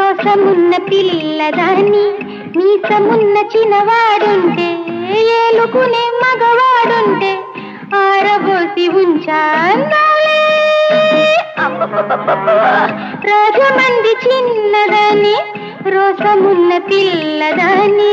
రోసమున్న పిల్లదాని మీసమున్న చిన్నవాడుంటే ఏలుకునే మగవాడుంటే ఆరబోసి ఉంచాలే రాజమంది చిన్నదని రోసమున్న పిల్లదని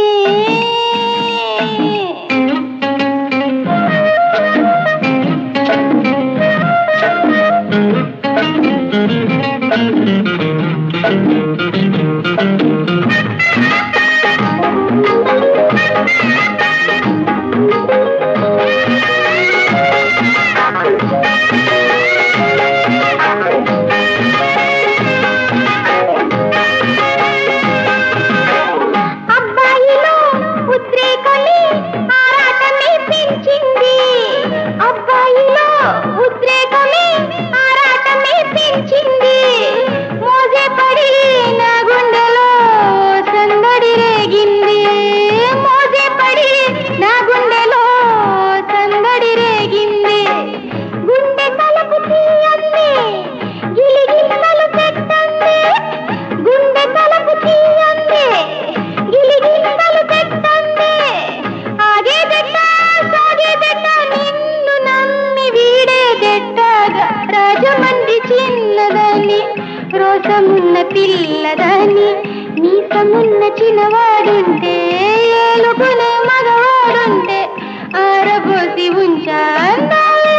అబ్బాయిలో ఉద్రేకమే ఆరాటమే పెంచింది అబ్బాయిలో ఉద్రేకమే ఆరాటమే పెంచింది మోజే పడి నా గుండెలో సందడి రేగింది మోజే పడి నా గుండెలో సందడి రేగింది గుండె తలకు తీయంది గిలిగిన్నలు పెట్టండి గుండె తలకు తీయండి గిలిగిన్నలు పెట్టండి ఆగే దెట్ట సాగే దెట్ట నిన్ను నమ్మి వీడే దెట్టగా రాజమంది చిన్నదని రోసమున్న పిల్లదని నీసమున్న చిన్నవాడుంటే ఏలుకునే మగవాడుంటే ఆరబోసి ఉంచాలే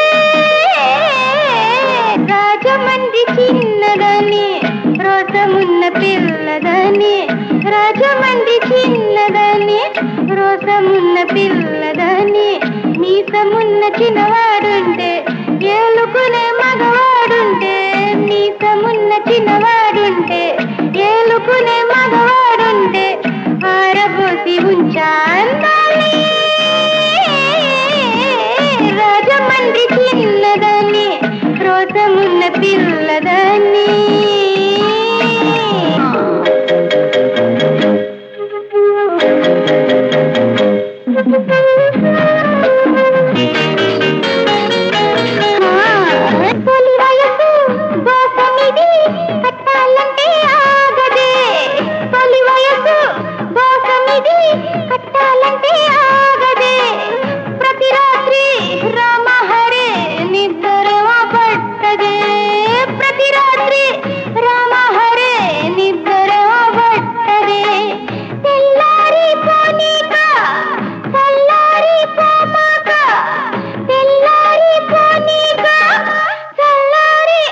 రాజమంది చిన్నదని రోసమున్న పిల్లదని రాజమంది చిన్నదని రోసమున్న పిల్లదని మీసమున్న చిన్నవాడుంటే ఏలుకునే మగవాడుంటే మీసమున్న చిన్నవాడుంటే ఏలుకునే మగవాడుంటే ఆరబోసి ఉంచాలి రాజమండ్రి చిన్నదని రోసమున్న పిల్లదని తొలి వయసు గోసమిది కట్టాలంటే ఆగదే తొలి వయసు గోసమిది కట్టాలంటే ఆగదే ప్రతి రాత్రి రామ హరే నిద్రవా పట్టదే ప్రతి రాత్రి రామ హరే నిద్రవా పట్టదే తెల్లారి పోనీక చల్లారి పోమాక తెల్లారి పోనీక చల్లారి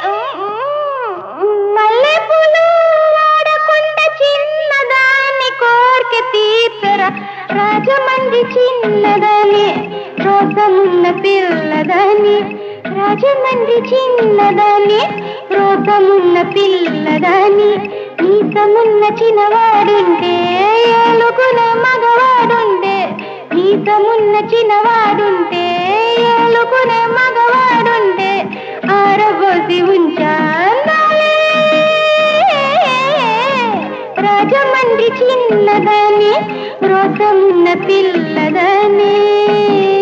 మల్లెపూలు వాడకుండా చిన్నదాన్ని కోర్కె తీర్చర రాజమంది చిన్నదని రోసమున్న పిల్లదని రాజమంది చిన్నదని రోసమున్న పిల్లదని నీసమున్న చిన్నవాడుంటే ఏలుకునే మగవాడుంటే నీసమున్న చిన్నవాడుంటే ఏలుకునే మగవాడుంటే ఆరబోసి ఉంచాలే రాజమండ్రి చిన్నదని రోసమున్న పిల్లదని